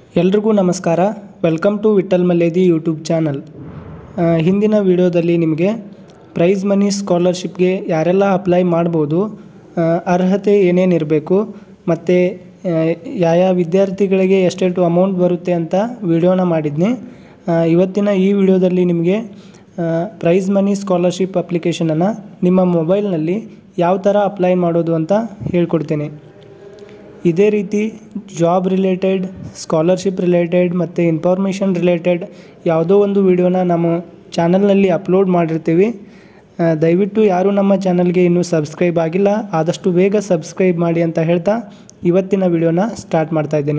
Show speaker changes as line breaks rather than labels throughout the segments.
ಎಲ್ರಿಗೂ ನಮಸ್ಕಾರ welcome to Vithal Malledi YouTube channel ಆ, ಹಿಂದಿನ ವಿಡಿಯೋದಲ್ಲಿ ನಿಮಗೆ ಪ್ರೈಸ್ ಮನಿ ಸ್ಕಾಲರ್ಶಿಪ್ಗೆ ಯಾರೆಲ್ಲ ಅಪ್ಲೈ ಮಾಡ್ಬೋದು ಆ, ಅರ್ಹತೆ ಏನೇನಿರಬೇಕು ಮತ್ತು ಯಾವ ವಿದ್ಯಾರ್ಥಿಗಳಿಗೆ ಎಷ್ಟೆಷ್ಟು ಅಮೌಂಟ್ ಬರುತ್ತೆ ಅಂತ ವಿಡಿಯೋನ ಮಾಡಿದ್ನಿ ಆ, ಇವತ್ತಿನ ಈ ವಿಡಿಯೋದಲ್ಲಿ ನಿಮಗೆ ಪ್ರೈಸ್ ಮನಿ ಸ್ಕಾಲರ್ಶಿಪ್ ಅಪ್ಲಿಕೇಶನನ್ನು ನಿಮ್ಮ ಮೊಬೈಲ್ನಲ್ಲಿ ಯಾವ ಥರ ಅಪ್ಲೈ ಮಾಡೋದು ಅಂತ ಹೇಳ್ಕೊಡ್ತೇನೆ ಇದೇ ರೀತಿ ಜಾಬ್ ರಿಲೇಟೆಡ್ ಸ್ಕಾಲರ್ಶಿಪ್ ರಿಲೇಟೆಡ್ ಮತ್ತು ಇನ್ಫಾರ್ಮೇಷನ್ ರಿಲೇಟೆಡ್ ಯಾವುದೋ ಒಂದು ವಿಡಿಯೋನ ನಮ್ಮ ಚಾನಲ್ನಲ್ಲಿ ಅಪ್ಲೋಡ್ ಮಾಡಿರ್ತೀವಿ ಆ, ದಯವಿಟ್ಟು ಯಾರು ನಮ್ಮ ಚಾನಲ್ಗೆ ಇನ್ನೂ ಸಬ್ಸ್ಕ್ರೈಬ್ ಆಗಿಲ್ಲ ಆದಷ್ಟು ಬೇಗ ಸಬ್ಸ್ಕ್ರೈಬ್ ಮಾಡಿ ಅಂತ ಹೇಳ್ತಾ ಇವತ್ತಿನ ವಿಡಿಯೋನ ಸ್ಟಾರ್ಟ್ ಮಾಡ್ತಾ ಇದ್ದೇನೆ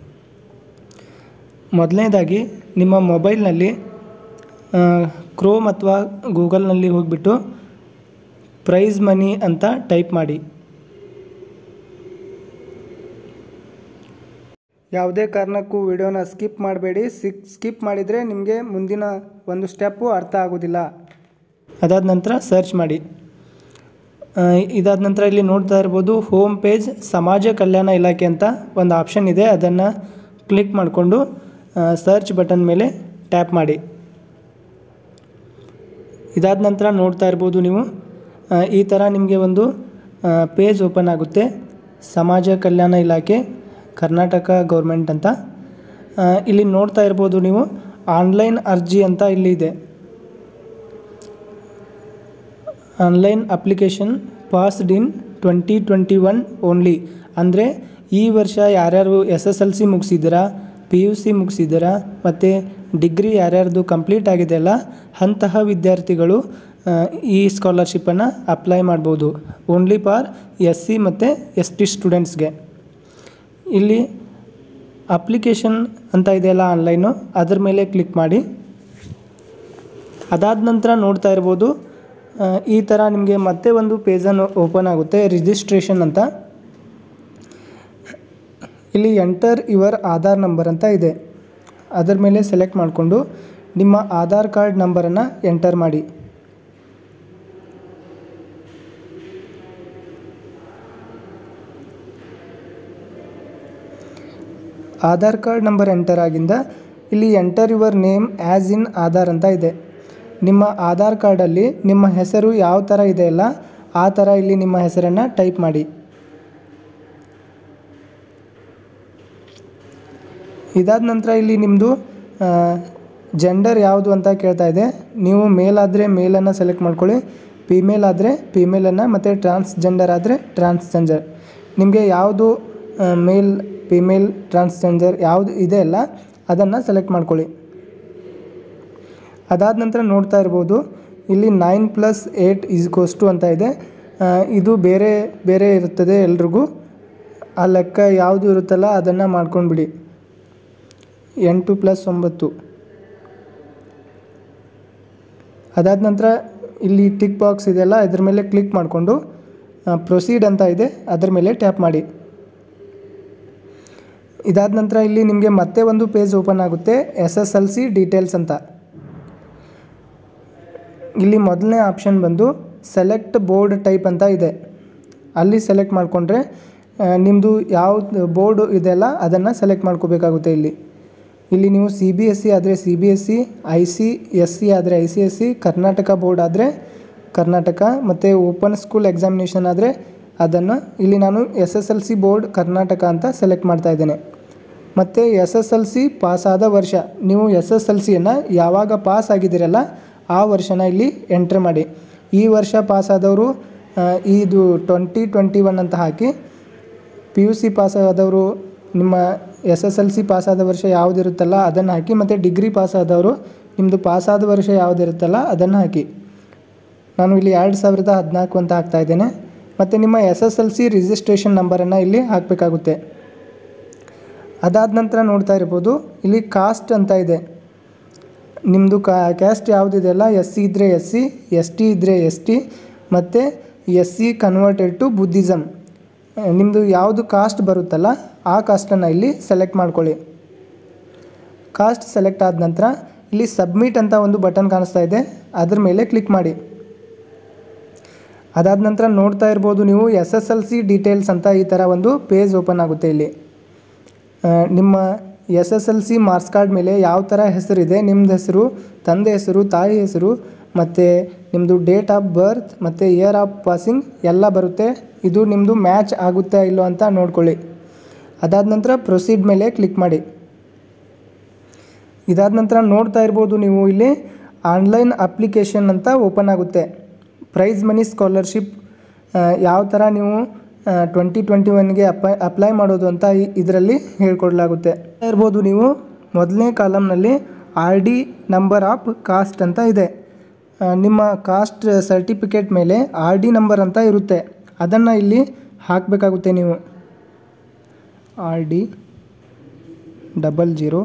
ಮೊದಲನೇದಾಗಿ ನಿಮ್ಮ ಮೊಬೈಲ್ನಲ್ಲಿ ಕ್ರೋಮ್ ಅಥವಾ ಗೂಗಲ್ನಲ್ಲಿ ಹೋಗಿಬಿಟ್ಟು ಪ್ರೈಸ್ ಮನಿ ಅಂತ ಟೈಪ್ ಮಾಡಿ ಯಾವುದೇ ಕಾರಣಕ್ಕೂ ವಿಡಿಯೋನ ಸ್ಕಿಪ್ ಮಾಡಬೇಡಿ ಸಿಕ್ ಸ್ಕಿಪ್ ಮಾಡಿದರೆ ನಿಮಗೆ ಮುಂದಿನ ಒಂದು ಸ್ಟೆಪ್ಪು ಅರ್ಥ ಆಗೋದಿಲ್ಲ ಅದಾದ ನಂತರ ಸರ್ಚ್ ಮಾಡಿ ಆ, ಇದಾದ ನಂತರ ಇಲ್ಲಿ ನೋಡ್ತಾ ಇರ್ಬೋದು ಹೋಮ್ ಪೇಜ್ ಸಮಾಜ ಕಲ್ಯಾಣ ಇಲಾಖೆ ಅಂತ ಒಂದು ಆಪ್ಷನ್ ಇದೆ ಅದನ್ನು ಕ್ಲಿಕ್ ಮಾಡಿಕೊಂಡು ಸರ್ಚ್ ಬಟನ್ ಮೇಲೆ ಟ್ಯಾಪ್ ಮಾಡಿ ಇದಾದ ನಂತರ ನೋಡ್ತಾ ಇರ್ಬೋದು ನೀವು ಆ, ಈ ಥರ ನಿಮಗೆ ಒಂದು ಪೇಜ್ ಓಪನ್ ಆಗುತ್ತೆ ಸಮಾಜ ಕಲ್ಯಾಣ ಇಲಾಖೆ ಕರ್ನಾಟಕ ಗೌರ್ಮೆಂಟ್ ಅಂತ ಆ, ಇಲ್ಲಿ ನೋಡ್ತಾ ಇರ್ಬೋದು ನೀವು ಆನ್ಲೈನ್ ಅರ್ಜಿ ಅಂತ ಇಲ್ಲಿ ಇದೆ online application passed in twenty twenty one only ಅಂದರೆ ಈ ವರ್ಷ ಯಾರ್ಯಾರು ಎಸ್ ಎಸ್ ಎಲ್ ಸಿ ಮುಗಿಸಿದ್ದೀರಾ ಪಿ ಯು ಸಿ ಮುಗಿಸಿದ್ದೀರಾ ಮತ್ತು ಡಿಗ್ರಿ ಯಾರ್ಯಾರ್ದು ಕಂಪ್ಲೀಟ್ ಆಗಿದೆಯಲ್ಲ ಅಂತಹ ವಿದ್ಯಾರ್ಥಿಗಳು ಆ, ಈ ಸ್ಕಾಲರ್ಶಿಪ್ಪನ್ನು ಅಪ್ಲೈ ಮಾಡ್ಬೋದು ಓನ್ಲಿ ಫಾರ್ ಎಸ್ ಸಿ ಮತ್ತು ಎಸ್ ಟಿ ಸ್ಟೂಡೆಂಟ್ಸ್ಗೆ ಇಲ್ಲಿ ಅಪ್ಲಿಕೇಶನ್ ಅಂತ ಇದೆಯಲ್ಲ ಆನ್ಲೈನು ಅದ್ರ ಮೇಲೆ ಕ್ಲಿಕ್ ಮಾಡಿ ಅದಾದ ನಂತರ ನೋಡ್ತಾ ಇರ್ಬೋದು ಆ, ಈ ಥರ ನಿಮಗೆ ಮತ್ತೆ ಒಂದು ಪೇಜನ್ನು ಓಪನ್ ಆಗುತ್ತೆ ರಿಜಿಸ್ಟ್ರೇಷನ್ ಅಂತ ಇಲ್ಲಿ ಎಂಟರ್ ಯುವರ್ ಆಧಾರ್ ನಂಬರ್ ಅಂತ ಇದೆ ಅದರ ಮೇಲೆ ಸೆಲೆಕ್ಟ್ ಮಾಡಿಕೊಂಡು ನಿಮ್ಮ ಆಧಾರ್ ಕಾರ್ಡ್ ನಂಬರನ್ನು ಎಂಟರ್ ಮಾಡಿ ಆಧಾರ್ ಕಾರ್ಡ್ ನಂಬರ್ ಎಂಟರ್ ಆಗಿಂದ ಇಲ್ಲಿ enter your name as in Aadhaar ಅಂತ ಇದೆ ನಿಮ್ಮ ಆಧಾರ್ ಕಾರ್ಡಲ್ಲಿ ನಿಮ್ಮ ಹೆಸರು ಯಾವ ಥರ ಇದೆಯಲ್ಲ ಆ ಥರ ಇಲ್ಲಿ ನಿಮ್ಮ ಹೆಸರನ್ನು ಟೈಪ್ ಮಾಡಿ ಇದಾದ ನಂತರ ಇಲ್ಲಿ ನಿಮ್ಮದು ಜೆಂಡರ್ ಯಾವುದು ಅಂತ ಕೇಳ್ತಾ ಇದೆ ನೀವು ಮೇಲ್ ಆದರೆ ಮೇಲನ್ನು ಸೆಲೆಕ್ಟ್ ಮಾಡ್ಕೊಳ್ಳಿ ಫಿಮೇಲ್ ಆದರೆ ಫಿಮೇಲನ್ನು ಮತ್ತು ಟ್ರಾನ್ಸ್ಜೆಂಡರ್ ಆದರೆ ಟ್ರಾನ್ಸ್ಜೆಂಡರ್ ನಿಮಗೆ ಯಾವುದು ಮೇಲ್ ಫಿಮೇಲ್ ಟ್ರಾನ್ಸ್ಜೆಂಡರ್ ಯಾವುದು ಇದೆ ಅಲ್ಲ ಅದನ್ನು ಸೆಲೆಕ್ಟ್ ಮಾಡ್ಕೊಳ್ಳಿ ಅದಾದ ನಂತರ ನೋಡ್ತಾ ಇರ್ಬೋದು ಇಲ್ಲಿ nine plus eight is two ಅಂತ ಇದೆ ಆ, ಇದು ಬೇರೆ ಬೇರೆ ಇರುತ್ತದೆ ಎಲ್ರಿಗೂ ಆ ಲೆಕ್ಕ ಯಾವುದು ಇರುತ್ತಲ್ಲ ಅದನ್ನು ಮಾಡ್ಕೊಂಡ್ಬಿಡಿ ಎಂಟು ಪ್ಲಸ್ ಒಂಬತ್ತು ಅದಾದ ನಂತರ ಇಲ್ಲಿ ಟಿಕ್ ಬಾಕ್ಸ್ ಇದೆಯಲ್ಲ ಇದ್ರ ಮೇಲೆ ಕ್ಲಿಕ್ ಮಾಡಿಕೊಂಡು ಪ್ರೊಸೀಡ್ ಅಂತ ಇದೆ ಅದರ ಮೇಲೆ ಟ್ಯಾಪ್ ಮಾಡಿ ಇದಾದ ನಂತರ ಇಲ್ಲಿ ನಿಮಗೆ ಮತ್ತೆ ಒಂದು ಪೇಜ್ ಓಪನ್ ಆಗುತ್ತೆ S S L C details ಅಂತ ಇಲ್ಲಿ ಮೊದಲನೇ ಆಪ್ಷನ್ ಬಂದು ಸೆಲೆಕ್ಟ್ ಬೋರ್ಡ್ ಟೈಪ್ ಅಂತ ಇದೆ ಅಲ್ಲಿ ಸೆಲೆಕ್ಟ್ ಮಾಡಿಕೊಂಡ್ರೆ ನಿಮ್ಮದು ಯಾವ್ದು ಬೋರ್ಡು ಇದೆಯಲ್ಲ ಅದನ್ನು ಸೆಲೆಕ್ಟ್ ಮಾಡ್ಕೋಬೇಕಾಗುತ್ತೆ ಇಲ್ಲಿ ಇಲ್ಲಿ ನೀವು ಸಿ ಬಿ ಎಸ್ ಸಿ ಆದರೆ C B S C I C S C ಆದರೆ I C S C Karnataka board ಆದರೆ ಕರ್ನಾಟಕ ಮತ್ತು ಓಪನ್ ಸ್ಕೂಲ್ ಎಕ್ಸಾಮಿನೇಷನ್ ಆದರೆ ಅದನ್ನು ಇಲ್ಲಿ ನಾನು S S L C board Karnataka ಅಂತ ಸೆಲೆಕ್ಟ್ ಮಾಡ್ತಾ ಇದ್ದೇನೆ ಮತ್ತು ಎಸ್ ಎಸ್ ಎಲ್ ಸಿ ಪಾಸಾದ ವರ್ಷ ನೀವು ಎಸ್ ಎಸ್ ಎಲ್ ಸಿಯನ್ನು ಯಾವಾಗ ಪಾಸ್ ಆಗಿದ್ದೀರಲ್ಲ ಆ ವರ್ಷನ ಇಲ್ಲಿ ಎಂಟ್ರ್ ಮಾಡಿ ಈ ವರ್ಷ ಪಾಸಾದವರು ಆ, ಇದು ಟ್ವೆಂಟಿ ಟ್ವೆಂಟಿ ಒನ್ ಅಂತ ಹಾಕಿ ಪಿ ಯು ಸಿ ಪಾಸಾದವರು ನಿಮ್ಮ ಎಸ್ ಎಸ್ ಎಲ್ ಸಿ ಪಾಸಾದ ವರ್ಷ ಯಾವುದಿರುತ್ತಲ್ಲ ಅದನ್ನು ಹಾಕಿ ಮತ್ತು ಡಿಗ್ರಿ ಪಾಸಾದವರು ನಿಮ್ಮದು ಪಾಸಾದ ವರ್ಷ ಯಾವುದಿರುತ್ತಲ್ಲ ಅದನ್ನು ಹಾಕಿ ನಾನು ಇಲ್ಲಿ ಎರಡು ಸಾವಿರದ ಹದಿನಾಲ್ಕು ಅಂತ ಹಾಕ್ತಾ ಇದ್ದೇನೆ ಮತ್ತು ನಿಮ್ಮ S S L C registration ನಂಬರನ್ನು ಇಲ್ಲಿ ಹಾಕಬೇಕಾಗುತ್ತೆ ಅದಾದ ನಂತರ ನೋಡ್ತಾ ಇರ್ಬೋದು ಇಲ್ಲಿ ಕಾಸ್ಟ್ ಅಂತ ಇದೆ ನಿಮ್ಮದು ಕಾ ಕ್ಯಾಸ್ಟ್ ಯಾವುದಿದೆಯಲ್ಲ ಎಸ್ ಸಿ ಇದ್ದರೆ ಎಸ್ ಸಿ ಎಸ್ ಟಿ ಇದ್ದರೆ ಎಸ್ ಟಿ ಮತ್ತು S C converted to Buddhism ನಿಮ್ಮದು ಯಾವುದು ಕಾಸ್ಟ್ ಬರುತ್ತಲ್ಲ ಆ ಕಾಸ್ಟನ್ನು ಇಲ್ಲಿ ಸೆಲೆಕ್ಟ್ ಮಾಡ್ಕೊಳ್ಳಿ ಕಾಸ್ಟ್ ಸೆಲೆಕ್ಟ್ ಆದ ನಂತರ ಇಲ್ಲಿ ಸಬ್ಮಿಟ್ ಅಂತ ಒಂದು ಬಟನ್ ಕಾಣಿಸ್ತಾ ಇದೆ ಅದ್ರ ಮೇಲೆ ಕ್ಲಿಕ್ ಮಾಡಿ ಅದಾದ ನಂತರ ನೋಡ್ತಾ ಇರ್ಬೋದು ನೀವು S S L C details ಅಂತ ಈ ಥರ ಒಂದು ಪೇಜ್ ಓಪನ್ ಆಗುತ್ತೆ ಇಲ್ಲಿ ಆ, ನಿಮ್ಮ S S L C marks card ಮೇಲೆ ಯಾವ ಥರ ಹೆಸರಿದೆ ನಿಮ್ಮದು ಹೆಸರು ತಂದೆ ಹೆಸರು ತಾಯಿ ಹೆಸರು ಮತ್ತು ನಿಮ್ಮದು ಡೇಟ್ ಆಫ್ ಬರ್ತ್ ಮತ್ತು ಇಯರ್ ಆಫ್ ಪಾಸಿಂಗ್ ಎಲ್ಲ ಬರುತ್ತೆ ಇದು ನಿಮ್ಮದು ಮ್ಯಾಚ್ ಆಗುತ್ತಾ ಇಲ್ಲೋ ಅಂತ ನೋಡ್ಕೊಳ್ಳಿ ಅದಾದ ನಂತರ ಪ್ರೊಸೀಡ್ ಮೇಲೆ ಕ್ಲಿಕ್ ಮಾಡಿ ಇದಾದ ನಂತರ ನೋಡ್ತಾ ಇರ್ಬೋದು ನೀವು ಇಲ್ಲಿ ಆನ್ಲೈನ್ ಅಪ್ಲಿಕೇಶನ್ ಅಂತ ಓಪನ್ ಆಗುತ್ತೆ ಪ್ರೈಸ್ ಮನಿ ಸ್ಕಾಲರ್ಶಿಪ್ ಯಾವ ಥರ ನೀವು ಟ್ವೆಂಟಿ ಟ್ವೆಂಟಿ ಒನ್ಗೆ ಅಪ್ಲೈ ಅಪ್ಲೈ ಮಾಡೋದು ಅಂತ ಇದರಲ್ಲಿ ಹೇಳ್ಕೊಡ್ಲಾಗುತ್ತೆ ಇರ್ಬೋದು ನೀವು ಮೊದಲನೇ ಕಾಲಮ್ನಲ್ಲಿ R D number of caste ಅಂತ ಇದೆ ಆ, ನಿಮ್ಮ ಕಾಸ್ಟ್ ಸರ್ಟಿಫಿಕೇಟ್ ಮೇಲೆ ಆರ್ ಡಿ ನಂಬರ್ ಅಂತ ಇರುತ್ತೆ ಅದನ್ನು ಇಲ್ಲಿ ಹಾಕಬೇಕಾಗುತ್ತೆ ನೀವು R D double zero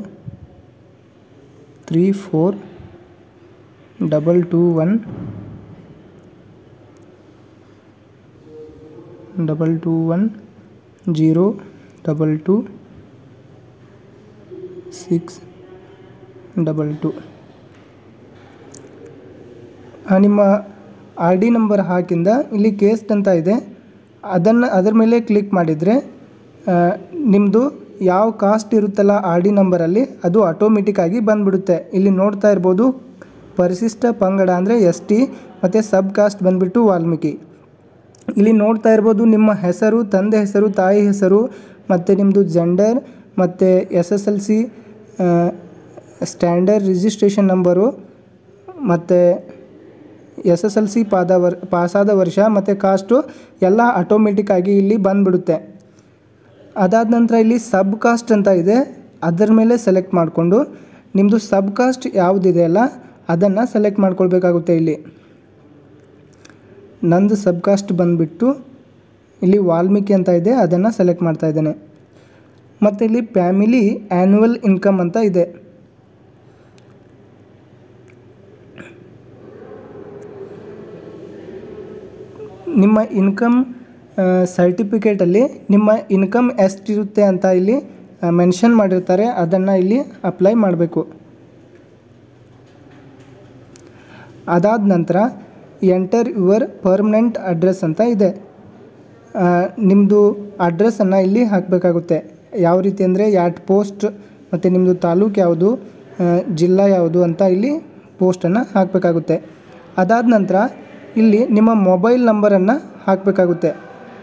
three four double two one double two one zero double two six double two ನಿಮ್ಮ ಆರ್ ಡಿ ನಂಬರ್ ಹಾಕಿಂದ ಇಲ್ಲಿ ಕೇಸ್ಟ್ ಅಂತ ಇದೆ ಅದನ್ನು ಅದರ ಮೇಲೆ ಕ್ಲಿಕ್ ಮಾಡಿದರೆ ನಿಮ್ಮದು ಯಾವ ಕಾಸ್ಟ್ ಇರುತ್ತಲ್ಲ ಆರ್ ಡಿ ನಂಬರಲ್ಲಿ ಅದು ಆಟೋಮೆಟಿಕ್ಕಾಗಿ ಬಂದುಬಿಡುತ್ತೆ ಇಲ್ಲಿ ನೋಡ್ತಾ ಇರ್ಬೋದು ಪರಿಶಿಷ್ಟ ಪಂಗಡ ಅಂದರೆ ಎಸ್ ಟಿ ಮತ್ತು ಸಬ್ ಕಾಸ್ಟ್ ಬಂದುಬಿಟ್ಟು ವಾಲ್ಮೀಕಿ ಇಲ್ಲಿ ನೋಡ್ತಾ ಇರ್ಬೋದು ನಿಮ್ಮ ಹೆಸರು ತಂದೆ ಹೆಸರು ತಾಯಿ ಹೆಸರು ಮತ್ತು ನಿಮ್ಮದು ಜೆಂಡರ್ ಮತ್ತು S S L C standard registration number ಮತ್ತು ಎಸ್ ಎಸ್ ಎಲ್ ಸಿ ಪಾದ ವರ್ ಪಾಸಾದ ವರ್ಷ ಮತ್ತು ಕಾಸ್ಟು ಎಲ್ಲ ಆಟೋಮೆಟಿಕ್ಕಾಗಿ ಇಲ್ಲಿ ಬಂದುಬಿಡುತ್ತೆ ಅದಾದ ನಂತರ ಇಲ್ಲಿ ಸಬ್ ಕಾಸ್ಟ್ ಅಂತ ಇದೆ ಅದರ ಮೇಲೆ ಸೆಲೆಕ್ಟ್ ಮಾಡಿಕೊಂಡು ನಿಮ್ಮದು ಸಬ್ ಕಾಸ್ಟ್ ಯಾವುದಿದೆ ಅಲ್ಲ ಅದನ್ನು ಸೆಲೆಕ್ಟ್ ಮಾಡ್ಕೊಳ್ಬೇಕಾಗುತ್ತೆ ಇಲ್ಲಿ ನಂದು ಸಬ್ ಕಾಸ್ಟ್ ಬಂದುಬಿಟ್ಟು ಇಲ್ಲಿ ವಾಲ್ಮೀಕಿ ಅಂತ ಇದೆ ಅದನ್ನು ಸೆಲೆಕ್ಟ್ ಮಾಡ್ತಾ ಇದ್ದೇನೆ ಮತ್ತು ಇಲ್ಲಿ ಫ್ಯಾಮಿಲಿ ಆ್ಯನ್ಯುವಲ್ ಇನ್ಕಮ್ ಅಂತ ಇದೆ ನಿಮ್ಮ ಇನ್ಕಮ್ ಸರ್ಟಿಫಿಕೇಟಲ್ಲಿ ನಿಮ್ಮ ಇನ್ಕಮ್ ಎಷ್ಟಿರುತ್ತೆ ಅಂತ ಇಲ್ಲಿ ಮೆನ್ಷನ್ ಮಾಡಿರ್ತಾರೆ ಅದನ್ನು ಇಲ್ಲಿ ಅಪ್ಲೈ ಮಾಡಬೇಕು ಅದಾದ ನಂತರ ಎಂಟರ್ ಯುವರ್ ಪರ್ಮನೆಂಟ್ ಅಡ್ರೆಸ್ ಅಂತ ಇದೆ ನಿಮ್ಮದು ಅಡ್ರೆಸ್ಸನ್ನು ಇಲ್ಲಿ ಹಾಕಬೇಕಾಗುತ್ತೆ ಯಾವ ರೀತಿ ಅಂದರೆ ಯಾಟ್ ಪೋಸ್ಟ್ ಮತ್ತು ನಿಮ್ಮದು ತಾಲೂಕು ಯಾವುದು ಆ, ಜಿಲ್ಲಾ ಯಾವುದು ಅಂತ ಇಲ್ಲಿ ಪೋಸ್ಟನ್ನು ಹಾಕಬೇಕಾಗುತ್ತೆ ಅದಾದ ನಂತರ ಇಲ್ಲಿ ನಿಮ್ಮ ಮೊಬೈಲ್ ನಂಬರನ್ನು ಹಾಕಬೇಕಾಗುತ್ತೆ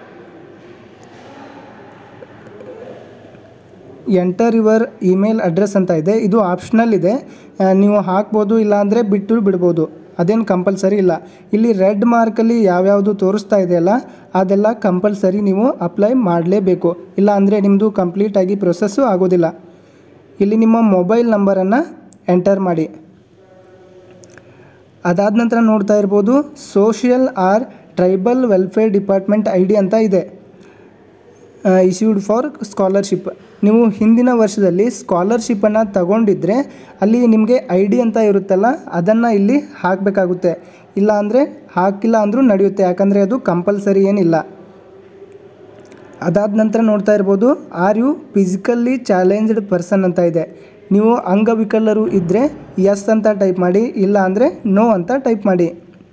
ಎಂಟರ್ ಯುವರ್ ಇಮೇಲ್ ಅಡ್ರೆಸ್ ಅಂತ ಇದೆ ಇದು ಆಪ್ಷನಲ್ ಇದೆ ಆ, ನೀವು ಹಾಕ್ಬೋದು ಇಲ್ಲಾಂದರೆ ಬಿಟ್ಟು ಬಿಡ್ಬೋದು ಅದೇನು ಕಂಪಲ್ಸರಿ ಇಲ್ಲ ಇಲ್ಲಿ ರೆಡ್ ಮಾರ್ಕಲ್ಲಿ ಯಾವ್ಯಾವುದು ತೋರಿಸ್ತಾ ಇದೆಯಲ್ಲ ಅದೆಲ್ಲ ಕಂಪಲ್ಸರಿ ನೀವು ಅಪ್ಲೈ ಮಾಡಲೇಬೇಕು ಇಲ್ಲ ಅಂದರೆ ನಿಮ್ಮದು ಕಂಪ್ಲೀಟಾಗಿ ಪ್ರೊಸೆಸ್ಸು ಆಗೋದಿಲ್ಲ ಇಲ್ಲಿ ನಿಮ್ಮ ಮೊಬೈಲ್ ನಂಬರನ್ನು ಎಂಟರ್ ಮಾಡಿ ಅದಾದ ನಂತರ ನೋಡ್ತಾ ಇರ್ಬೋದು social or tribal welfare department I D ಅಂತ ಇದೆ ಇಶ್ಯೂಡ್ ಫಾರ್ ಸ್ಕಾಲರ್ಶಿಪ್ ನೀವು ಹಿಂದಿನ ವರ್ಷದಲ್ಲಿ ಸ್ಕಾಲರ್ಶಿಪ್ಪನ್ನು ತಗೊಂಡಿದ್ದರೆ ಅಲ್ಲಿ ನಿಮಗೆ ಐ ಡಿ ಅಂತ ಇರುತ್ತಲ್ಲ ಅದನ್ನು ಇಲ್ಲಿ ಹಾಕಬೇಕಾಗುತ್ತೆ ಇಲ್ಲ ಅಂದರೆ ಹಾಕಿಲ್ಲ ಅಂದರೂ ನಡೆಯುತ್ತೆ ಯಾಕಂದರೆ ಅದು ಕಂಪಲ್ಸರಿ ಏನಿಲ್ಲ ಅದಾದ ನಂತರ ನೋಡ್ತಾ ಇರ್ಬೋದು are you physically challenged person ಅಂತ ಇದೆ ನೀವು ಅಂಗವಿಕಲರು ಇದ್ದರೆ ಎಸ್ ಅಂತ ಟೈಪ್ ಮಾಡಿ ಇಲ್ಲ ಅಂದರೆ ನೋ ಅಂತ ಟೈಪ್ ಮಾಡಿ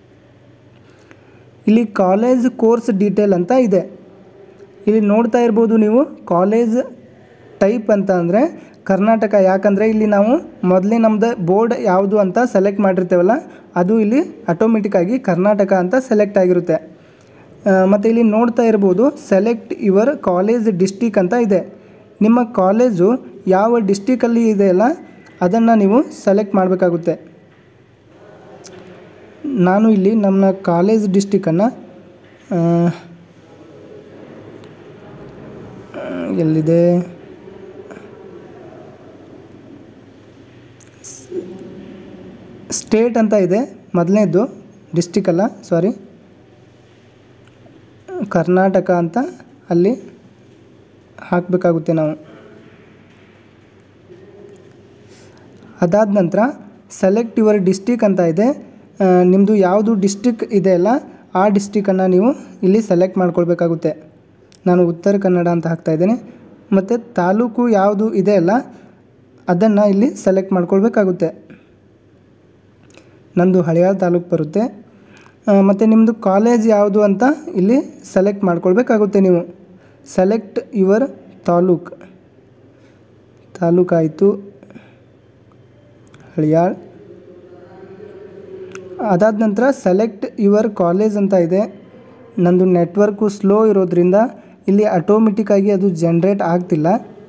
ಇಲ್ಲಿ ಕಾಲೇಜ್ ಕೋರ್ಸ್ ಡೀಟೇಲ್ ಅಂತ ಇದೆ ಇಲ್ಲಿ ನೋಡ್ತಾ ಇರ್ಬೋದು ನೀವು ಕಾಲೇಜ್ ಟೈಪ್ ಅಂತ ಅಂದರೆ ಕರ್ನಾಟಕ ಯಾಕಂದರೆ ಇಲ್ಲಿ ನಾವು ಮೊದಲೇ ನಮ್ಮದು ಬೋರ್ಡ್ ಯಾವುದು ಅಂತ ಸೆಲೆಕ್ಟ್ ಮಾಡಿರ್ತೇವಲ್ಲ ಅದು ಇಲ್ಲಿ ಆಟೋಮೆಟಿಕ್ಕಾಗಿ ಕರ್ನಾಟಕ ಅಂತ ಸೆಲೆಕ್ಟ್ ಆಗಿರುತ್ತೆ ಮತ್ತು ಇಲ್ಲಿ ನೋಡ್ತಾ ಇರ್ಬೋದು ಸೆಲೆಕ್ಟ್ ಯುವರ್ ಕಾಲೇಜ್ ಡಿಸ್ಟಿಕ್ ಅಂತ ಇದೆ ನಿಮ್ಮ ಕಾಲೇಜು ಯಾವ ಡಿಸ್ಟಿಕಲ್ಲಿ ಇದೆಯಲ್ಲ ಅದನ್ನು ನೀವು ಸೆಲೆಕ್ಟ್ ಮಾಡಬೇಕಾಗುತ್ತೆ ನಾನು ಇಲ್ಲಿ ನಮ್ಮ ಕಾಲೇಜ್ ಡಿಸ್ಟಿಕನ್ನು ಎಲ್ಲಿದೆ ಸ್ಟೇಟ್ ಅಂತ ಇದೆ ಮೊದಲನೇದು ಡಿಸ್ಟಿಕ್ ಅಲ್ಲ ಸಾರಿ ಕರ್ನಾಟಕ ಅಂತ ಅಲ್ಲಿ ಹಾಕಬೇಕಾಗುತ್ತೆ ನಾವು ಅದಾದ ನಂತರ ಸೆಲೆಕ್ಟ್ ಯುವರ್ ಡಿಸ್ಟಿಕ್ ಅಂತ ಇದೆ ನಿಮ್ಮದು ಯಾವುದು ಡಿಸ್ಟಿಕ್ ಇದೆ ಅಲ್ಲ ಆ ಡಿಸ್ಟಿಕನ್ನು ನೀವು ಇಲ್ಲಿ ಸೆಲೆಕ್ಟ್ ಮಾಡ್ಕೊಳ್ಬೇಕಾಗುತ್ತೆ ನಾನು ಉತ್ತರ ಕನ್ನಡ ಅಂತ ಹಾಕ್ತಾ ಇದ್ದೇನೆ ಮತ್ತು ತಾಲೂಕು ಯಾವುದು ಇದೆ ಅಲ್ಲ ಅದನ್ನು ಇಲ್ಲಿ ಸೆಲೆಕ್ಟ್ ಮಾಡ್ಕೊಳ್ಬೇಕಾಗುತ್ತೆ ನಂದು ಹಳೆಯಾಳ ತಾಲೂಕು ಬರುತ್ತೆ ಮತ್ತು ನಿಮ್ಮದು ಕಾಲೇಜ್ ಯಾವುದು ಅಂತ ಇಲ್ಲಿ ಸೆಲೆಕ್ಟ್ ಮಾಡ್ಕೊಳ್ಬೇಕಾಗುತ್ತೆ ನೀವು ಸೆಲೆಕ್ಟ್ ಯುವರ್ ತಾಲೂಕ್ ತಾಲೂಕಾಯಿತು ಹಳಿಯಾಳ್ ಅದಾದ ನಂತರ ಸೆಲೆಕ್ಟ್ ಯುವರ್ ಕಾಲೇಜ್ ಅಂತ ಇದೆ ನಂದು ನೆಟ್ವರ್ಕು ಸ್ಲೋ ಇರೋದ್ರಿಂದ ಇಲ್ಲಿ ಆಟೋಮೆಟಿಕ್ಕಾಗಿ ಅದು ಜನ್ರೇಟ್ ಆಗ್ತಿಲ್ಲ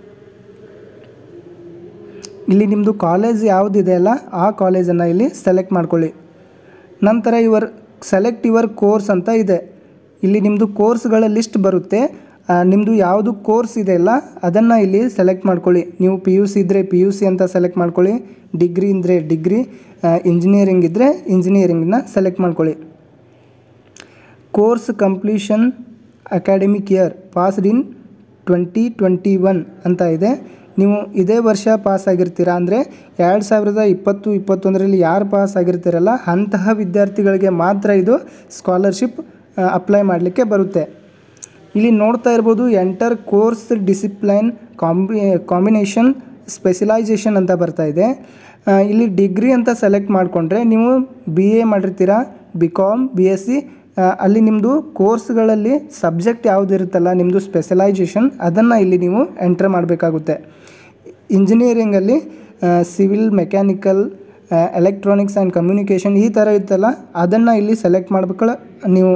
ಇಲ್ಲಿ ನಿಮ್ಮದು ಕಾಲೇಜ್ ಯಾವುದಿದೆ ಅಲ್ಲ ಆ ಕಾಲೇಜನ್ನು ಇಲ್ಲಿ ಸೆಲೆಕ್ಟ್ ಮಾಡ್ಕೊಳ್ಳಿ ನಂತರ ಇವರ್ ಸೆಲೆಕ್ಟ್ ಯುವರ್ ಕೋರ್ಸ್ ಅಂತ ಇದೆ ಇಲ್ಲಿ ನಿಮ್ಮದು ಕೋರ್ಸ್ಗಳ ಲಿಸ್ಟ್ ಬರುತ್ತೆ ನಿಮ್ಮದು ಯಾವುದು ಕೋರ್ಸ್ ಇದೆ ಅಲ್ಲ ಅದನ್ನು ಇಲ್ಲಿ ಸೆಲೆಕ್ಟ್ ಮಾಡ್ಕೊಳ್ಳಿ ನೀವು ಪಿ ಯು ಸಿ ಇದ್ದರೆ ಪಿ ಯು ಸಿ ಅಂತ ಸೆಲೆಕ್ಟ್ ಮಾಡ್ಕೊಳ್ಳಿ ಡಿಗ್ರಿ ಇದ್ದರೆ ಡಿಗ್ರಿ ಇಂಜಿನಿಯರಿಂಗ್ ಇದ್ದರೆ ಇಂಜಿನಿಯರಿಂಗ್ನ ಸೆಲೆಕ್ಟ್ ಮಾಡ್ಕೊಳ್ಳಿ course completion academic year passed in twenty twenty one ಅಂತ ಇದೆ ನೀವು ಇದೇ ವರ್ಷ ಪಾಸ್ ಆಗಿರ್ತೀರಾ ಅಂದರೆ ಎರಡು ಸಾವಿರದ ಇಪ್ಪತ್ತು ಇಪ್ಪತ್ತೊಂದರಲ್ಲಿ ಯಾರು ಪಾಸ್ ಆಗಿರ್ತೀರಲ್ಲ ಅಂತಹ ವಿದ್ಯಾರ್ಥಿಗಳಿಗೆ ಮಾತ್ರ ಇದು ಸ್ಕಾಲರ್ಶಿಪ್ ಅಪ್ಲೈ ಮಾಡಲಿಕ್ಕೆ ಬರುತ್ತೆ ಇಲ್ಲಿ ನೋಡ್ತಾ ಇರ್ಬೋದು enter course discipline combi combination specialization ಅಂತ ಬರ್ತಾ ಇದೆ ಆ, ಇಲ್ಲಿ ಡಿಗ್ರಿ ಅಂತ ಸೆಲೆಕ್ಟ್ ಮಾಡಿಕೊಂಡ್ರೆ ನೀವು ಬಿ ಎ ಮಾಡಿರ್ತೀರಾ B com B S C ಅಲ್ಲಿ ನಿಮ್ಮದು ಕೋರ್ಸ್ಗಳಲ್ಲಿ ಸಬ್ಜೆಕ್ಟ್ ಯಾವುದು ಇರುತ್ತಲ್ಲ ನಿಮ್ಮದು ಸ್ಪೆಷಲೈಸೇಷನ್ ಅದನ್ನು ಇಲ್ಲಿ ನೀವು ಎಂಟರ್ ಮಾಡಬೇಕಾಗುತ್ತೆ ಇಂಜಿನಿಯರಿಂಗಲ್ಲಿ civil mechanical electronics and communication ಈ ಥರ ಇತ್ತಲ್ಲ ಅದನ್ನು ಇಲ್ಲಿ ಸೆಲೆಕ್ಟ್ ಮಾಡ್ಬೇಕಲ್ಲ ನೀವು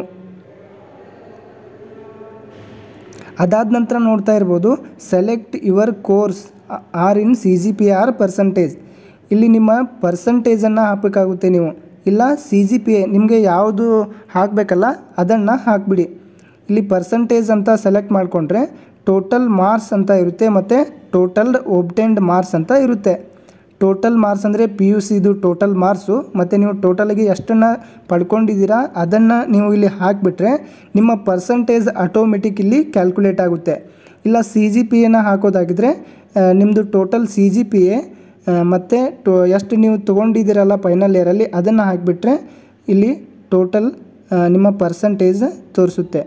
ಅದಾದ ನಂತರ ನೋಡ್ತಾ ಇರ್ಬೋದು select your course or in C G P or percentage ಇಲ್ಲಿ ನಿಮ್ಮ ಪರ್ಸಂಟೇಜನ್ನು ಹಾಕಬೇಕಾಗುತ್ತೆ ನೀವು ಇಲ್ಲ ಸಿ ಜಿ ಪಿ ಎ ನಿಮಗೆ ಯಾವುದು ಹಾಕಬೇಕಲ್ಲ ಅದನ್ನು ಹಾಕಿಬಿಡಿ ಇಲ್ಲಿ ಪರ್ಸಂಟೇಜ್ ಅಂತ ಸೆಲೆಕ್ಟ್ ಮಾಡಿಕೊಂಡ್ರೆ ಟೋಟಲ್ ಮಾರ್ಕ್ಸ್ ಅಂತ ಇರುತ್ತೆ ಮತ್ತು ಟೋಟಲ್ ಒಬ್ಟೆಂಡ್ ಮಾರ್ಕ್ಸ್ ಅಂತ ಇರುತ್ತೆ ಟೋಟಲ್ ಮಾರ್ಕ್ಸ್ ಅಂದರೆ ಪಿ ಯು ಸಿದು ಟೋಟಲ್ ಮಾರ್ಕ್ಸು ಮತ್ತು ನೀವು ಟೋಟಲಾಗಿ ಎಷ್ಟನ್ನು ಪಡ್ಕೊಂಡಿದ್ದೀರಾ ಅದನ್ನು ನೀವು ಇಲ್ಲಿ ಹಾಕಿಬಿಟ್ರೆ ನಿಮ್ಮ ಪರ್ಸಂಟೇಜ್ ಆಟೋಮೆಟಿಕ್ ಇಲ್ಲಿ ಕ್ಯಾಲ್ಕುಲೇಟ್ ಆಗುತ್ತೆ ಇಲ್ಲ ಸಿ ಜಿ ಪಿ ಎನ ಹಾಕೋದಾಗಿದ್ದರೆ ನಿಮ್ಮದು total C G P A ಮತ್ತು ಟೋ ಎಷ್ಟು ನೀವು ತೊಗೊಂಡಿದ್ದೀರಲ್ಲ ಫೈನಲ್ ಇಯರಲ್ಲಿ ಅದನ್ನು ಹಾಕಿಬಿಟ್ರೆ ಇಲ್ಲಿ ಟೋಟಲ್ ನಿಮ್ಮ ಪರ್ಸಂಟೇಜ್ ತೋರಿಸುತ್ತೆ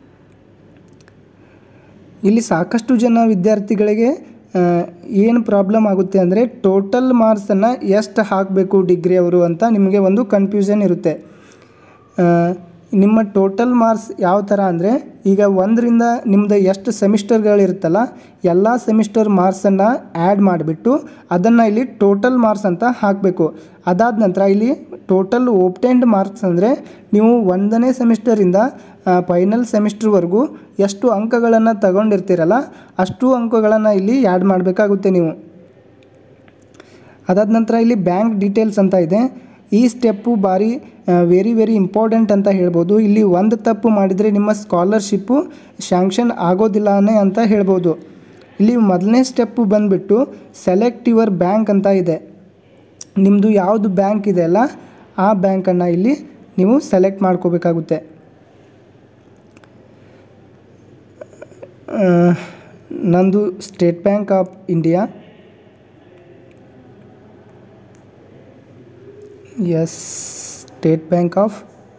ಇಲ್ಲಿ ಸಾಕಷ್ಟು ಜನ ವಿದ್ಯಾರ್ಥಿಗಳಿಗೆ ಏನು ಪ್ರಾಬ್ಲಮ್ ಆಗುತ್ತೆ ಅಂದರೆ ಟೋಟಲ್ ಮಾರ್ಕ್ಸನ್ನು ಎಷ್ಟು ಹಾಕಬೇಕು ಡಿಗ್ರಿ ಅವರು ಅಂತ ನಿಮಗೆ ಒಂದು ಕನ್ಫ್ಯೂಷನ್ ಇರುತ್ತೆ ಆ, ನಿಮ್ಮ ಟೋಟಲ್ ಮಾರ್ಕ್ಸ್ ಯಾವ ಥರ ಅಂದರೆ ಈಗ ಒಂದರಿಂದ ನಿಮ್ಮದು ಎಷ್ಟು ಸೆಮಿಸ್ಟರ್ಗಳಿರುತ್ತಲ್ಲ ಎಲ್ಲ ಸೆಮಿಸ್ಟರ್ ಮಾರ್ಕ್ಸನ್ನು ಆ್ಯಡ್ ಮಾಡಿಬಿಟ್ಟು ಅದನ್ನು ಇಲ್ಲಿ ಟೋಟಲ್ ಮಾರ್ಕ್ಸ್ ಅಂತ ಹಾಕಬೇಕು ಅದಾದ ನಂತರ ಇಲ್ಲಿ ಟೋಟಲ್ ಓಪ್ಟೆಂಡ್ ಮಾರ್ಕ್ಸ್ ಅಂದರೆ ನೀವು ಒಂದನೇ ಸೆಮಿಸ್ಟರಿಂದ ಫೈನಲ್ ಸೆಮಿಸ್ಟರ್ವರೆಗೂ ಎಷ್ಟು ಅಂಕಗಳನ್ನು ತಗೊಂಡಿರ್ತೀರಲ್ಲ ಅಷ್ಟು ಅಂಕಗಳನ್ನು ಇಲ್ಲಿ ಆ್ಯಡ್ ಮಾಡಬೇಕಾಗುತ್ತೆ ನೀವು ಅದಾದ ನಂತರ ಇಲ್ಲಿ ಬ್ಯಾಂಕ್ ಡೀಟೇಲ್ಸ್ ಅಂತ ಇದೆ ಈ ಸ್ಟೆಪ್ಪು ಭಾರಿ ವೆರಿ ವೆರಿ ಇಂಪಾರ್ಟೆಂಟ್ ಅಂತ ಹೇಳ್ಬೋದು ಇಲ್ಲಿ ಒಂದು ತಪ್ಪು ಮಾಡಿದರೆ ನಿಮ್ಮ ಸ್ಕಾಲರ್ಶಿಪ್ಪು ಶಾಂಕ್ಷನ್ ಆಗೋದಿಲ್ಲನೇ ಅಂತ ಹೇಳ್ಬೋದು ಇಲ್ಲಿ ಮೊದಲನೇ ಸ್ಟೆಪ್ಪು ಬಂದುಬಿಟ್ಟು ಸೆಲೆಕ್ಟ್ ಯುವರ್ ಬ್ಯಾಂಕ್ ಅಂತ ಇದೆ ನಿಮ್ಮದು ಯಾವುದು ಬ್ಯಾಂಕ್ ಇದೆ ಅಲ್ಲ ಆ ಬ್ಯಾಂಕನ್ನು ಇಲ್ಲಿ ನೀವು ಸೆಲೆಕ್ಟ್ ಮಾಡ್ಕೋಬೇಕಾಗುತ್ತೆ ಆ, ನಂದು State Bank of India S State Bank of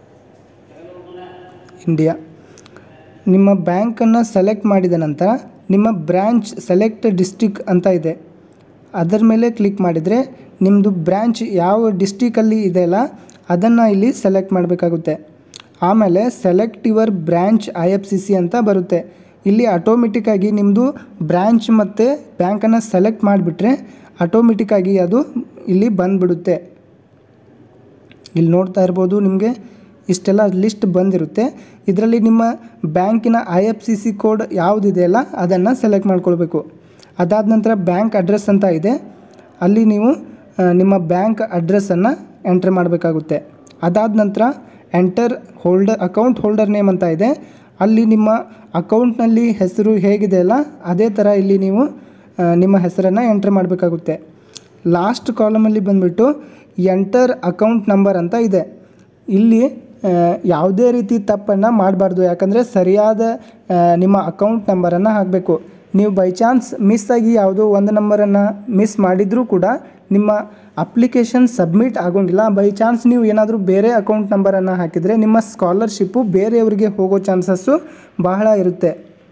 India ನಿಮ್ಮ ಬ್ಯಾಂಕನ್ನು ಸೆಲೆಕ್ಟ್ ಮಾಡಿದ ನಂತರ ನಿಮ್ಮ ಬ್ರ್ಯಾಂಚ್ ಸೆಲೆಕ್ಟ್ ಡಿಸ್ಟಿಕ್ ಅಂತ ಇದೆ ಅದರ ಮೇಲೆ ಕ್ಲಿಕ್ ಮಾಡಿದರೆ ನಿಮ್ಮದು ಬ್ರ್ಯಾಂಚ್ ಯಾವ ಡಿಸ್ಟಿಕಲ್ಲಿ ಇದೆಯಲ್ಲ ಅದನ್ನು ಇಲ್ಲಿ ಸೆಲೆಕ್ಟ್ ಮಾಡಬೇಕಾಗುತ್ತೆ ಆಮೇಲೆ select your branch I F C C ಅಂತ ಬರುತ್ತೆ ಇಲ್ಲಿ ಆಟೋಮೆಟಿಕ್ಕಾಗಿ ನಿಮ್ಮದು ಬ್ರ್ಯಾಂಚ್ ಮತ್ತು ಬ್ಯಾಂಕನ್ನು ಸೆಲೆಕ್ಟ್ ಮಾಡಿಬಿಟ್ರೆ ಆಟೋಮೆಟಿಕ್ಕಾಗಿ ಅದು ಇಲ್ಲಿ ಬಂದುಬಿಡುತ್ತೆ ಇಲ್ಲಿ ನೋಡ್ತಾ ಇರ್ಬೋದು ನಿಮಗೆ ಇಷ್ಟೆಲ್ಲ ಲಿಸ್ಟ್ ಬಂದಿರುತ್ತೆ ಇದರಲ್ಲಿ ನಿಮ್ಮ ಬ್ಯಾಂಕಿನ I F C C code ಯಾವುದಿದೆಯಲ್ಲ ಅದನ್ನು ಸೆಲೆಕ್ಟ್ ಮಾಡ್ಕೊಳ್ಬೇಕು ಅದಾದ ನಂತರ ಬ್ಯಾಂಕ್ ಅಡ್ರೆಸ್ ಅಂತ ಇದೆ ಅಲ್ಲಿ ನೀವು ಆ, ನಿಮ್ಮ ಬ್ಯಾಂಕ್ ಅಡ್ರೆಸ್ಸನ್ನು ಎಂಟರ್ ಮಾಡಬೇಕಾಗುತ್ತೆ ಅದಾದ ನಂತರ enter holder account holder name ಅಂತ ಇದೆ ಅಲ್ಲಿ ನಿಮ್ಮ ಅಕೌಂಟ್ನಲ್ಲಿ ಹೆಸರು ಹೇಗಿದೆಯಲ್ಲ ಅದೇ ಥರ ಇಲ್ಲಿ ನೀವು ಆ, ನಿಮ್ಮ ಹೆಸರನ್ನು ಎಂಟರ್ ಮಾಡಬೇಕಾಗುತ್ತೆ ಲಾಸ್ಟ್ ಕಾಲಮಲ್ಲಿ ಬಂದುಬಿಟ್ಟು ಎಂಟರ್ ಅಕೌಂಟ್ ನಂಬರ್ ಅಂತ ಇದೆ ಇಲ್ಲಿ ಆ, ಯಾವುದೇ ರೀತಿ ತಪ್ಪನ್ನು ಮಾಡಬಾರ್ದು ಯಾಕಂದರೆ ಸರಿಯಾದ ಆ, ನಿಮ್ಮ ಅಕೌಂಟ್ ನಂಬರನ್ನು ಹಾಕಬೇಕು ನೀವು ಬೈ ಚಾನ್ಸ್ ಮಿಸ್ ಆಗಿ ಯಾವುದೋ ಒಂದು ನಂಬರನ್ನು ಮಿಸ್ ಮಾಡಿದರೂ ಕೂಡ ನಿಮ್ಮ ಅಪ್ಲಿಕೇಶನ್ ಸಬ್ಮಿಟ್ ಆಗೋಂಗಿಲ್ಲ ಬೈ ಚಾನ್ಸ್ ನೀವು ಏನಾದರೂ ಬೇರೆ ಅಕೌಂಟ್ ನಂಬರನ್ನು ಹಾಕಿದರೆ ನಿಮ್ಮ ಸ್ಕಾಲರ್ಶಿಪ್ಪು ಬೇರೆಯವರಿಗೆ ಹೋಗೋ ಚಾನ್ಸಸ್ಸು ಬಹಳ ಇರುತ್ತೆ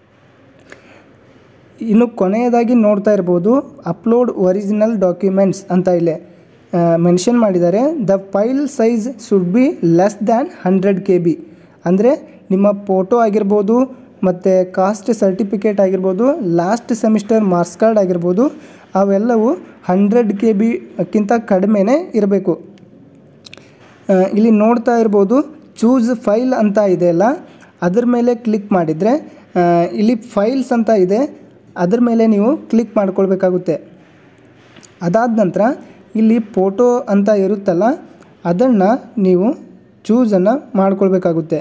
ಇನ್ನು ಕೊನೆಯದಾಗಿ ನೋಡ್ತಾ ಇರ್ಬೋದು ಅಪ್ಲೋಡ್ ಒರಿಜಿನಲ್ ಡಾಕ್ಯುಮೆಂಟ್ಸ್ ಅಂತ ಇಲ್ಲಿ ಮೆನ್ಷನ್ ಮಾಡಿದ್ದಾರೆ the file size should be less than hundred K B ಅಂದರೆ ನಿಮ್ಮ ಫೋಟೋ ಆಗಿರ್ಬೋದು ಮತ್ತು ಕಾಸ್ಟ್ ಸರ್ಟಿಫಿಕೇಟ್ ಆಗಿರ್ಬೋದು ಲಾಸ್ಟ್ ಸೆಮಿಸ್ಟರ್ ಮಾರ್ಕ್ಸ್ ಕಾರ್ಡ್ ಆಗಿರ್ಬೋದು ಅವೆಲ್ಲವೂ ಹಂಡ್ರೆಡ್ ಕೆ ಬಿಕ್ಕಿಂತ ಕಡಿಮೆನೇ ಇರಬೇಕು ಆ, ಇಲ್ಲಿ ನೋಡ್ತಾ ಇರ್ಬೋದು ಚೂಸ್ ಫೈಲ್ ಅಂತ ಇದೆಯಲ್ಲ ಅದ್ರ ಮೇಲೆ ಕ್ಲಿಕ್ ಮಾಡಿದರೆ ಆ, ಇಲ್ಲಿ ಫೈಲ್ಸ್ ಅಂತ ಇದೆ ಅದ್ರ ಮೇಲೆ ನೀವು ಕ್ಲಿಕ್ ಮಾಡ್ಕೊಳ್ಬೇಕಾಗುತ್ತೆ ಅದಾದ ನಂತರ ಇಲ್ಲಿ ಫೋಟೋ ಅಂತ ಇರುತ್ತಲ್ಲ ಅದನ್ನು ನೀವು ಚೂಸನ್ನು ಮಾಡ್ಕೊಳ್ಬೇಕಾಗುತ್ತೆ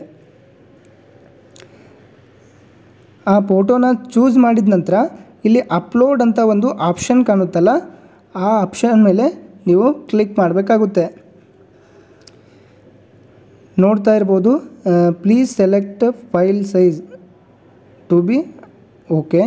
ಆ ಫೋಟೋನ ಚೂಸ್ ಮಾಡಿದ ನಂತರ ಇಲ್ಲಿ ಅಪ್ಲೋಡ್ ಅಂತ ಒಂದು ಆಪ್ಷನ್ ಕಾಣುತ್ತಲ್ಲ ಆ ಆಪ್ಷನ್ ಮೇಲೆ ನೀವು ಕ್ಲಿಕ್ ಮಾಡಬೇಕಾಗುತ್ತೆ ನೋಡ್ತಾ ಇರ್ಬೋದು please select file size to be okay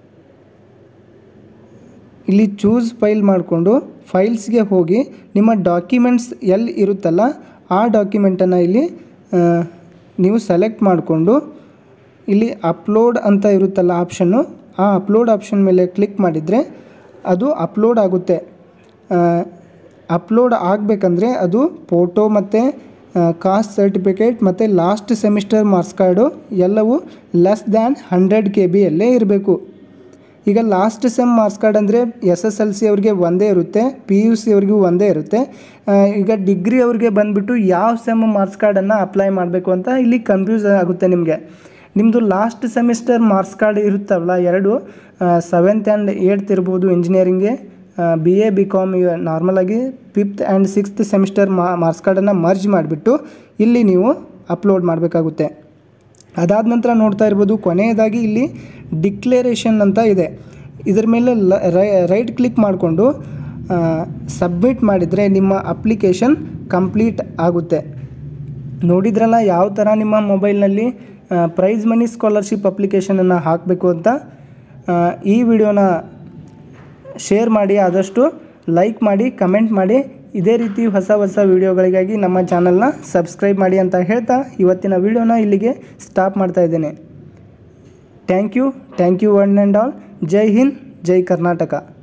ಇಲ್ಲಿ ಚೂಸ್ ಫೈಲ್ ಮಾಡಿಕೊಂಡು ಫೈಲ್ಸ್ಗೆ ಹೋಗಿ ನಿಮ್ಮ ಡಾಕ್ಯುಮೆಂಟ್ಸ್ ಎಲ್ಲಿ ಇರುತ್ತಲ್ಲ ಆ ಡಾಕ್ಯುಮೆಂಟನ್ನು ಇಲ್ಲಿ ಆ, ನೀವು ಸೆಲೆಕ್ಟ್ ಮಾಡಿಕೊಂಡು ಇಲ್ಲಿ ಅಪ್ಲೋಡ್ ಅಂತ ಇರುತ್ತಲ್ಲ ಆಪ್ಷನ್ನು ಆ ಅಪ್ಲೋಡ್ ಆಪ್ಷನ್ ಮೇಲೆ ಕ್ಲಿಕ್ ಮಾಡಿದರೆ ಅದು ಅಪ್ಲೋಡ್ ಆಗುತ್ತೆ ಅಪ್ಲೋಡ್ ಆಗಬೇಕಂದ್ರೆ ಅದು ಫೋಟೋ ಮತ್ತು ಕಾಸ್ಟ್ ಸರ್ಟಿಫಿಕೇಟ್ ಮತ್ತು ಲಾಸ್ಟ್ ಸೆಮಿಸ್ಟರ್ ಮಾರ್ಕ್ಸ್ ಕಾರ್ಡು ಎಲ್ಲವೂ ಲೆಸ್ ದ್ಯಾನ್ ಹಂಡ್ರೆಡ್ ಕೆ ಬಿಯಲ್ಲೇ ಇರಬೇಕು ಈಗ ಲಾಸ್ಟ್ ಸೆಮ್ ಮಾರ್ಕ್ಸ್ ಕಾರ್ಡ್ ಅಂದರೆ ಎಸ್ ಎಸ್ ಎಲ್ ಸಿ ಅವ್ರಿಗೆ ಒಂದೇ ಇರುತ್ತೆ ಪಿ ಯು ಸಿ ಅವ್ರಿಗೂ ಒಂದೇ ಇರುತ್ತೆ ಆ, ಈಗ ಡಿಗ್ರಿ ಅವ್ರಿಗೆ ಬಂದುಬಿಟ್ಟು ಯಾವ ಸೆಮ್ ಮಾರ್ಕ್ಸ್ ಕಾರ್ಡನ್ನು ಅಪ್ಲೈ ಮಾಡಬೇಕು ಅಂತ ಇಲ್ಲಿ ಕನ್ಫ್ಯೂಸ್ ಆಗುತ್ತೆ ನಿಮಗೆ ನಿಮ್ಮದು ಲಾಸ್ಟ್ ಸೆಮಿಸ್ಟರ್ ಮಾರ್ಕ್ಸ್ ಕಾರ್ಡ್ ಇರುತ್ತಲ್ಲ ಎರಡು ಸೆವೆಂತ್ ಆ್ಯಂಡ್ ಏಯ್ತ್ ಇರ್ಬೋದು ಇಂಜಿನಿಯರಿಂಗ್ಗೆ ಬಿ ಎ ಬಿ ಕಾಮ್ ನಾರ್ಮಲಾಗಿ fifth and sixth semester marks ಕಾರ್ಡನ್ನು ಮರ್ಜ್ ಮಾಡಿಬಿಟ್ಟು ಇಲ್ಲಿ ನೀವು ಅಪ್ಲೋಡ್ ಮಾಡಬೇಕಾಗುತ್ತೆ ಅದಾದ ನಂತರ ನೋಡ್ತಾ ಇರ್ಬೋದು ಕೊನೆಯದಾಗಿ ಇಲ್ಲಿ ಡಿಕ್ಲೇರೇಷನ್ ಅಂತ ಇದೆ ಇದ್ರ ಮೇಲೆ ರೈಟ್ ಕ್ಲಿಕ್ ಮಾಡಿಕೊಂಡು ಸಬ್ಮಿಟ್ ಮಾಡಿದರೆ ನಿಮ್ಮ ಅಪ್ಲಿಕೇಶನ್ ಕಂಪ್ಲೀಟ್ ಆಗುತ್ತೆ ನೋಡಿದ್ರಲ್ಲ ಯಾವ ಥರ ನಿಮ್ಮ ಮೊಬೈಲ್ನಲ್ಲಿ ಪ್ರೈಸ್ ಮನಿ ಸ್ಕಾಲರ್ಶಿಪ್ ಅಪ್ಲಿಕೇಶನನ್ನು ಹಾಕಬೇಕು ಅಂತ ಆ, ಈ ವಿಡಿಯೋನ ಶೇರ್ ಮಾಡಿ ಆದಷ್ಟು ಲೈಕ್ ಮಾಡಿ ಕಮೆಂಟ್ ಮಾಡಿ ಇದೇ ರೀತಿ ಹೊಸ ಹೊಸ ವಿಡಿಯೋಗಳಿಗಾಗಿ ನಮ್ಮ ಚಾನಲ್ನ ಸಬ್ಸ್ಕ್ರೈಬ್ ಮಾಡಿ ಅಂತ ಹೇಳ್ತಾ ಇವತ್ತಿನ ವಿಡಿಯೋನ ಇಲ್ಲಿಗೆ ಸ್ಟಾಪ್ ಮಾಡ್ತಾ ಇದ್ದೇನೆ thank you thank you one and all ಜೈ ಹಿಂದ್ ಜೈ ಕರ್ನಾಟಕ